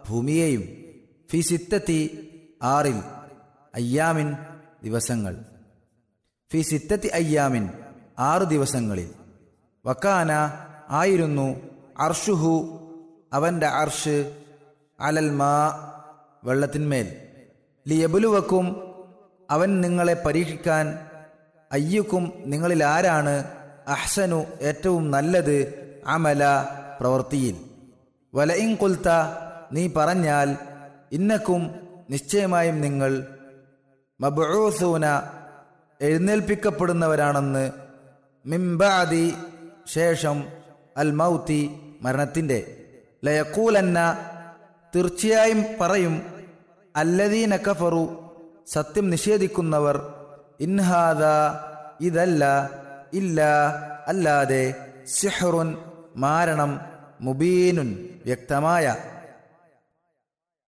ഭൂമിയെയും ഫി സിത്തത്തി ആറിൽ അയ്യാമിൻ ദിവസങ്ങൾ ഫി സിത്തത്തി അയ്യാമിൻ ആറ് ദിവസങ്ങളിൽ വക്കാന ആയിരുന്നു അർഷുഹു അവന്റെ അർഷ് അലൽ മാ വെള്ളത്തിന്മേൽ ലിയബുലുവക്കും അവൻ നിങ്ങളെ പരീക്ഷിക്കാൻ അയ്യുക്കും നിങ്ങളിൽ ആരാണ് അഹ്സനു ഏറ്റവും നല്ലത് അമല പ്രവൃത്തിയിൽ വലയിൻ കൊൽത്ത നീ പറഞ്ഞാൽ ഇന്നക്കും നിശ്ചയമായും നിങ്ങൾ മബൂസൂന എഴുന്നേൽപ്പിക്കപ്പെടുന്നവരാണെന്ന് മിംബാദി ശേഷം അൽ മൗത്തി മരണത്തിന്റെ ലയക്കൂലന്ന തീർച്ചയായും പറയും അല്ലദീന കഫറു സത്യം നിഷേധിക്കുന്നവർ ഇൻഹാദ ഇതല്ല ഇല്ല അല്ലാതെ സിഹ്റുൻ മാരണം മുബീനുൻ വ്യക്തമായ